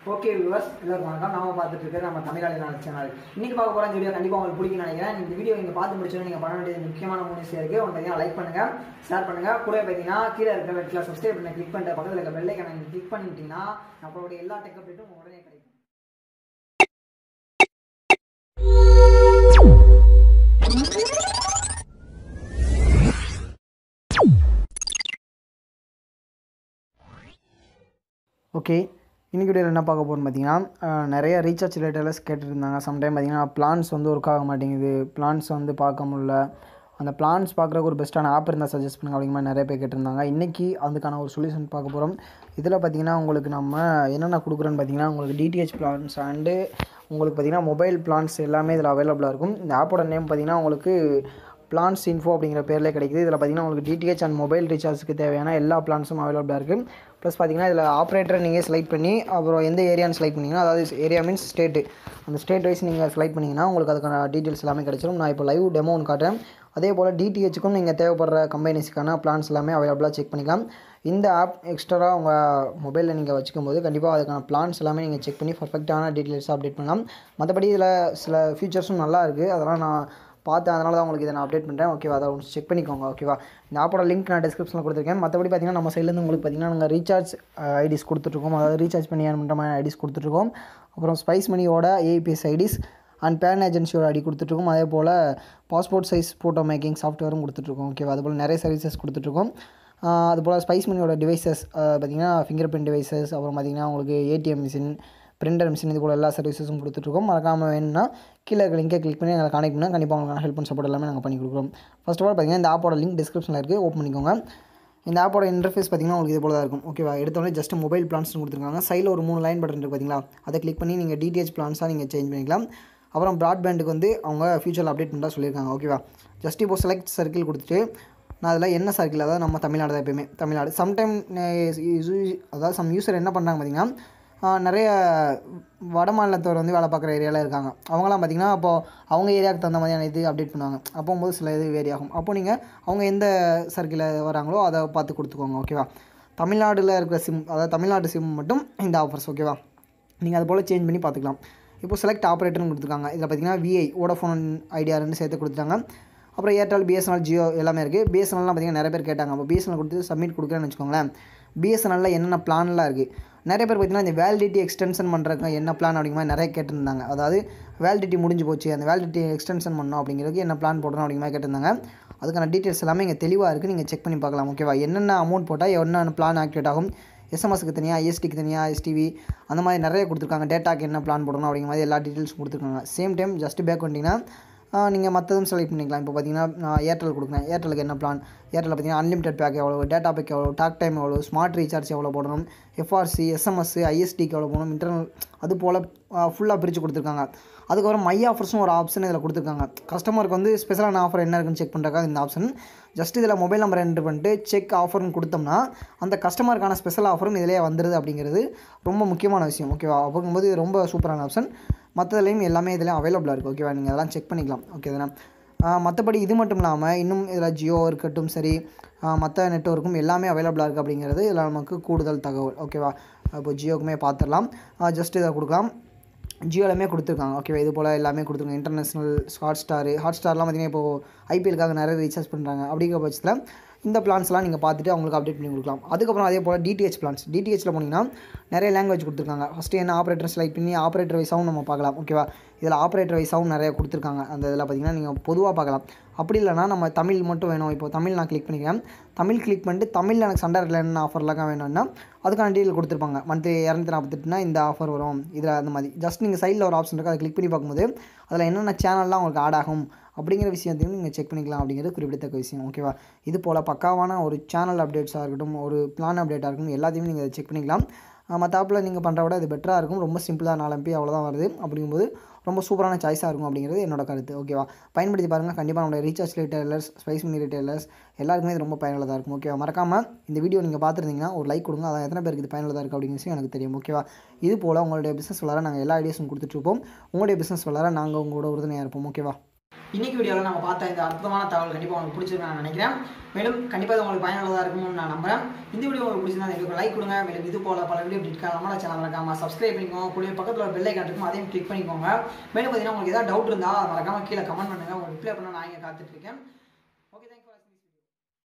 okay viewers எல்லாருக்கும் வணக்கம் நாம பார்த்துட்டு இருக்கிறது நம்ம தமிழாளி நாள் சேனல் இன்னைக்கு பார்க்க போகிற இந்த வீடியோ கண்டிப்பாக உங்களுக்கு பிடிக்கும்னு நினைக்கிறேன் இந்த வீடியோ நீங்கள் பார்த்து முடிச்சோன்னு நீங்கள் பண்ண வேண்டியது முக்கியமான மூணு விஷயம் இருக்குது ஒன்று பார்த்தீங்கன்னா லைக் பண்ணுங்க ஷேர் பண்ணுங்க கூட பார்த்தீங்கன்னா கீழே இருக்கிற இடத்துல சப்ஸ்கிரைப் பண்ணி கிளிக் பண்ணிட்டு பக்கத்தில் இருக்க பெல் ஐக்கனை நீங்கள் கிளிக் பண்ணிட்டீங்கன்னா நம்மளோட எல்லா டெக் அப்டேட்டும் உடனே கிடைக்கும் ஓகே இன்னைக்கு வீடியோவில் என்ன பார்க்க போகிறோம்னு பார்த்தீங்கன்னா அஹ், நிறைய ரீசார்ஜ் ரிலேட்டட்ஸ் கேட்டுருந்தாங்க சம்டைம் பார்த்தீங்கன்னா பிளான்ஸ் வந்து ஒர்க் ஆக மாட்டேங்குது பிளான்ஸ் வந்து பார்க்க முடியல அந்த பிளான்ஸ் பார்க்குறக்கு ஒரு பெஸ்ட்டான ஆப் இருந்தால் சஜஸ்ட் பண்ணுங்க அப்படிங்கிற மாதிரி நிறைய பேர் கேட்டிருந்தாங்க இன்றைக்கி அதுக்கான ஒரு சொல்யூஷன் பார்க்க போகிறோம் இதில் பார்த்தீங்கன்னா உங்களுக்கு நம்ம என்னென்ன கொடுக்குறோன்னு பார்த்தீங்கன்னா உங்களுக்கு டிடிஹெச் பிளான்ஸ் அண்டு உங்களுக்கு பார்த்தீங்கன்னா மொபைல் பிளான்ஸ் எல்லாமே இதில் அவைலபிளாக இருக்கும் இந்த ஆப்போட நேம் பார்த்தீங்கன்னா உங்களுக்கு பிளான்ஸ் இன்ஃபோ அப்படிங்கிற பேரில் கிடைக்குது இதில் பார்த்தீங்கன்னா உங்களுக்கு டிடிஹெச் அண்ட் மொபைல் ரீசார்ஜுக்கு தேவையான எல்லா பிளான்ஸும் அவைலபிளாக இருக்குது ப்ளஸ் பார்த்தீங்கன்னா இதில் ஆப்ரேட்டரை நீங்கள் செலக்ட் பண்ணி அப்புறம் எந்த ஏரியான்னு செலக்ட் பண்ணிங்கன்னா அதாவது ஏரியா மீன்ஸ் ஸ்டேட்டு அந்த ஸ்டேட் வைஸ் நீங்கள் செலக்ட் பண்ணிங்கன்னா உங்களுக்கு அதுக்கான டீட்டெயில்ஸ் எல்லாமே கிடைச்சிரும் நான் இப்போ லைவ் டெமோ ஒன்று காட்டுறேன் அதே போல் டிடிஹெச்சுக்கும் நீங்கள் தேவைப்படுற கம்பெனிஸ்க்கான பிளான்ஸ் எல்லாமே அவைலபிளாக செக் பண்ணிக்கலாம் இந்த ஆப் எக்ஸ்ட்ரா உங்கள் மொபைலில் நீங்கள் வச்சுக்கும் போது கண்டிப்பாக அதுக்கான பிளான்ஸ் எல்லாமே நீங்கள் செக் பண்ணி பர்ஃபெக்டான டீட்டெயில்ஸ் அப்டேட் பண்ணலாம் மற்றபடி இதில் சில ஃபீச்சர்ஸும் நல்லா இருக்குது அதெல்லாம் நான் பார்த்தேன் அதனால தான் உங்களுக்கு இதை நான் அப்டேட் பண்ணுறேன் ஓகேவா அதை ஒன்று செக் பண்ணிக்கோங்க ஓகேவா இந்த ஆப்போட லிங்க் நான் டிஸ்கிரிப்ஷனில் கொடுத்துருக்கேன் மற்றபடி பார்த்தீங்கன்னா நம்ம சைட்லேருந்து உங்களுக்கு பார்த்தீங்கன்னா நாங்கள் ரீசார்ஜ் ஐடிஸ் கொடுத்துட்ருக்கோம் அதாவது ரீசார்ஜ் பண்ணி ஏன் பண்ணுற மாதிரி ஐடிஸ் கொடுத்துட்ருக்கோம் அப்புறம் ஸ்பைஸ் மணியோட ஏபிஎஸ் ஐடிஸ் அண்ட் பேன் ஏஜென்சியோட ஐடி கொடுத்துட்ருக்கோம் அதே போல் பாஸ்போர்ட் சைஸ் ஃபோட்டோ மேக்கிங் சாஃப்ட்வேரும் கொடுத்துட்ருக்கோம் ஓகேவா அதுபோல் நிறைய சர்வீசஸ் கொடுத்துட்ருக்கோம் ஆஹ் அதுபோல் ஸ்பைஸ் மணியோட டிவைசஸ் பார்த்தீங்கன்னா ஃபிங்கர் பிரிண்ட் டிவைசஸ் அப்புறம் பார்த்தீங்கன்னா உங்களுக்கு ஏடிஎம் மிஷின் பிரிண்டர் மிஷின் இது போல் எல்லா சர்வீசஸும் கொடுத்துட்ருக்கோம் மறக்காமல் வேணும்னா கீழே இருக்க லிங்கை கிளிக் பண்ணி எங்களை கனெக்ட் பண்ணால் கண்டிப்பாக உங்களுக்கு ஹெல்ப் அண்ட் சப்போர்ட் எல்லாமே நாங்கள் பண்ணி கொடுக்குறோம் ஃபர்ஸ்ட் ஆஃப் ஆல் பார்த்தீங்கன்னா இந்த ஆப்போட லிங்க் டிஸ்கிரிப்ஷனில் இருக்குது ஓப்பன் பண்ணிக்கோங்க இந்த ஆப்போட இன்டர்ஃபேஸ் பார்த்தீங்கன்னா உங்களுக்கு இது போல தான் இருக்கும் ஓகேவா எடுத்தோடனே ஜஸ்ட் மொபைல் பிளான்ஸ் கொடுத்துருக்காங்க சைடில் ஒரு மூணு லைன் பட்டன் இருக்குது பார்த்தீங்களா அதை கிளிக் பண்ணி நீங்கள் டிடிஹெச் பிளான்ஸாக நீங்கள் சேஞ்ச் பண்ணிக்கலாம் அப்புறம் ப்ராட்பேண்டுக்கு வந்து அவங்க ஃபியூச்சரில் அப்டேட் பண்ணுறா சொல்லியிருக்காங்க ஓகேவா ஜஸ்ட் இப்போ செலக்ட் சர்க்கிள் கொடுத்துட்டு நான் அதில் என்ன சர்க்கிள் அதாவது நம்ம தமிழ்நாடு தான் எப்பயுமே தமிழ்நாடு சம்டைம் அதாவது சம் யூசர் என்ன பண்ணுறாங்க பார்த்தீங்கன்னா ஆஹ் நிறைய வட மாநிலத்தவர் வந்து வேலை பார்க்குற ஏரியாவில் இருக்காங்க அவங்களாம் பார்த்திங்கன்னா அப்போது அவங்க ஏரியாவுக்கு தகுந்த மாதிரியான இது அப்டேட் பண்ணுவாங்க அப்போ போது சில இது வேரி ஆகும் அப்போ நீங்கள் அவங்க எந்த சர்க்கிளில் வராங்களோ அதை பார்த்து கொடுத்துக்கோங்க ஓகேவா தமிழ்நாட்டில் இருக்கிற சிம் அதாவது தமிழ்நாடு சிம் மட்டும் இந்த ஆஃபர்ஸ் ஓகேவா நீங்கள் அது போல் சேஞ்ச் பண்ணி பார்த்துக்கலாம் இப்போ செலக்ட் ஆப்ரேட்டர்னு கொடுத்துருக்காங்க இதில் பார்த்தீங்கன்னா விஐ வோடஃபோன் ஐடியா ரெண்டு சேர்த்து கொடுத்துட்டாங்க அப்புறம் ஏர்டெல் பிஎஸ்என்எல் ஜியோ எல்லாமே இருக்குது பிஎஸ்என்எல்லாம் பார்த்தீங்கன்னா நிறைய பேர் கேட்டாங்க அப்போ பிஎஸ்என்எல் கொடுத்து சப்மிட் கொடுக்குறேன்னு வச்சுக்கோங்களேன் பிஎஸ்என்எல்ல என்னென்ன பிளான்லாம் இருக்குது நிறைய பேர் பார்த்தீங்கன்னா இந்த வேலிடிட்டி எக்ஸ்டென்ஷன் பண்ணுறதுக்கு என்ன பிளான் அப்படிங்கிற மாதிரி நிறைய கேட்டிருந்தாங்க அதாவது வேலிடிட்டி முடிஞ்சு போச்சு அந்த வேலிடிட்டி எக்ஸ்டென்ஷன் பண்ணணும் அப்படிங்கிறதுக்கு என்ன பிளான் போடணும் அப்படிங்கிற மாதிரி கேட்டிருந்தாங்க அதுக்கான டீட்டெயில்ஸ் எல்லாமே இங்கே தெளிவாக இருக்குது நீங்கள் செக் பண்ணி பார்க்கலாம் ஓகேவா என்னென்ன அமௌண்ட் போட்டால் என்னென்ன பிளான் ஆக்டிவேட் ஆகும் எஸ்எம்எஸ்க்கு தனியாக ஐஎஸ்டிக்கு தனியாக எஸ்டிவி அந்த மாதிரி நிறைய கொடுத்துருக்காங்க டேட்டாக்கு என்ன பிளான் போடணும் அப்படிங்கிற மாதிரி எல்லா டீட்டெயில்ஸ் கொடுத்துருக்காங்க சேம் டைம் ஜஸ்ட் பேக் வந்துட்டிங்கன்னா நீங்கள் மற்றதும் செலக்ட் பண்ணிக்கலாம் இப்போ பார்த்தீங்கன்னா நான் ஏர்டெல் கொடுக்குறேன் ஏர்டெலுக்கு என்ன பிளான் ஏர்டெல் பார்த்தீங்கன்னா அன்லிமிட்டட் பேக் எவ்வளோ டேட்டா பேக் எவ்வளோ டாக் டைம் எவ்வளோ ஸ்மார்ட் ரீசார்ஜ் எவ்வளோ போடணும் எஃப்ஆர்சி எஸ்எம்எஸ் ஐஎஸ்டிக்கு எவ்வளோ போடணும் இன்டர்னல் அது போல் ஃபுல்லாக பிரித்து கொடுத்துருக்காங்க அதுக்கப்புறம் மை ஆஃபர்ஸும் ஒரு ஆப்ஷன் இதில் கொடுத்துருக்காங்க கஸ்டமருக்கு வந்து ஸ்பெஷலான ஆஃபர் என்ன இருக்குன்னு செக் பண்ணுறதுக்காக இந்த ஆப்ஷன் ஜஸ்ட் இதில் மொபைல் நம்பர் என்ட்ரு பண்ணிட்டு செக் ஆஃபர்னு கொடுத்தோம்னா அந்த கஸ்டமருக்கான ஸ்பெஷல் ஆஃபரும் இதிலே வந்துடுது அப்படிங்கிறது ரொம்ப முக்கியமான விஷயம் ஓகேவா அப்படிங்கும்போது இது ரொம்ப சூப்பரான ஆப்ஷன் மற்றதுலேயும் எல்லாமே இதில் அவைலபிளாக இருக்குது ஓகேவா நீங்கள் அதெல்லாம் செக் பண்ணிக்கலாம் ஓகே தானே மற்றபடி இது மட்டும் இல்லாமல் இன்னும் இதில் ஜியோ இருக்கட்டும் சரி மற்ற நெட்ஒர்க்கும் எல்லாமே அவைலபிளாக இருக்குது அப்படிங்கிறது இதில் நமக்கு கூடுதல் தகவல் ஓகேவா இப்போ ஜியோக்குமே பார்த்துடலாம் ஜஸ்ட் இதை கொடுக்கலாம் ஜியோலையுமே கொடுத்துருக்காங்க ஓகேவா இது போல் எல்லாமே கொடுத்துருக்காங்க இன்டர்நேஷ்னல் ஹாட் ஸ்டார் ஹாட் ஸ்டார்லாம் பார்த்தீங்கன்னா இப்போது ஐபிஎலுக்காக நிறைய ரீசார்ஜ் பண்ணுறாங்க அப்படிங்கிற பட்சத்தில் இந்த பிளான்ஸ்லாம் நீங்கள் பார்த்துட்டு அவங்களுக்கு அப்டேட் பண்ணி கொடுக்கலாம் அதுக்கப்புறம் அதே போல் டிடிஹெச் பிளான்ஸ் டிடிஹெச்சில் போனீங்கன்னா நிறைய லாங்குவேஜ் கொடுத்துருக்காங்க ஃபஸ்ட்டு என்ன ஆப்ரேட்டர் செலக்ட் பண்ணி ஆப்ரேட்டர் வைஸாகவும் நம்ம பார்க்கலாம் ஓகேவா இதில் ஆப்ரேட்டர் வைஸாகவும் நிறைய கொடுத்துருக்காங்க அந்த இதில் பார்த்தீங்கன்னா நீங்கள் பொதுவாக பார்க்கலாம் அப்படி இல்லைனா நம்ம தமிழ் மட்டும் வேணும் இப்போ தமிழ் நான் கிளிக் பண்ணிக்கிறேன் தமிழ் கிளிக் பண்ணிட்டு தமிழில் எனக்கு சண்டரில் என்ன ஆஃபர்லாம் வேணும்னா அதுக்கான டீட்டெயில் கொடுத்துருப்பாங்க மந்த்லி இரநூத்தி நாற்பத்தெட்டுனா இந்த ஆஃபர் வரும் இதில் அந்த மாதிரி ஜஸ்ட் நீங்கள் சைடில் ஒரு ஆப்ஷன் இருக்குது அதை கிளிக் பண்ணி பார்க்கும்போது அதில் என்னென்ன சேனல்லாம் உங்களுக்கு ஆட் ஆகும் அப்படிங்கிற விஷயத்தையும் நீங்கள் செக் பண்ணிக்கலாம் அப்படிங்கிறது குறிப்பிடத்தக்க விஷயம் ஓகேவா இது போல் பக்காவான ஒரு சேனல் அப்டேட்ஸாக இருக்கட்டும் ஒரு பிளான் அப்டேட்டாக இருக்கட்டும் எல்லாத்தையுமே நீங்கள் செக் பண்ணிக்கலாம் மற்ற ஆப்பில் நீங்கள் பண்ணுற விட இது பெட்டராக இருக்கும் ரொம்ப சிம்பிளாக நாலு எம்பி அவ்வளோதான் வருது அப்படிங்கும்போது ரொம்ப சூப்பரான சாய்ஸாக இருக்கும் அப்படிங்கிறது என்னோட கருத்து ஓகேவா பயன்படுத்தி பாருங்கள் கண்டிப்பாக நம்மளோட recharge retailers spice mini retailers எல்லாருக்குமே இது ரொம்ப பயனுள்ளதாக இருக்கும் ஓகேவா மறக்காமல் இந்த வீடியோ நீங்கள் பார்த்துருந்தீங்கன்னா ஒரு லைக் கொடுங்க அதான் எத்தனை பேருக்கு இது பயனுள்ளதாக இருக்குது அப்படிங்கிற விஷயம் எனக்கு தெரியும் ஓகேவா இது போல் உங்களுடைய பிஸ்னஸ் வளர நாங்கள் எல்லா ஐடியாஸும் கொடுத்துட்ருப்போம் உங்களுடைய பிஸ்னஸ் வளர நாங்கள் உங்களோட உறுதுணையாக இருப்போம் ஓகேவா இன்னைக்கு வீடியோவில் நம்ம பார்த்த இந்த அற்புதமான தகவல் கண்டிப்பாக உங்களுக்கு பிடிச்சிருக்கும் நான் நினைக்கிறேன் மேலும் கண்டிப்பாக இது உங்களுக்கு பயனுள்ளதாக இருக்கும்னு நான் நம்புறேன் இந்த வீடியோ உங்களுக்கு பிடிச்சிருந்தா எங்களுக்கு லைக் கொடுங்க மேலும் இது போல பல வீடியோ இப்படி நம்மளோட சேனல் மறக்காம சப்ஸ்கிரைப் பண்ணிக்கோங்க கூட பக்கத்தில் ஒரு பெல் ஐக்கான் இருக்கும் அதையும் கிளிக் பண்ணிக்கோங்க மேலும் பார்த்தீங்கன்னா உங்களுக்கு ஏதாவது டவுட் இருந்தால் மறக்காம கீழே கமெண்ட் பண்ணுங்க உங்களுக்கு ரிப்ளை பண்ண நான் இங்கே காத்துட்டு இருக்கேன் ஓகே தேங்க்யூ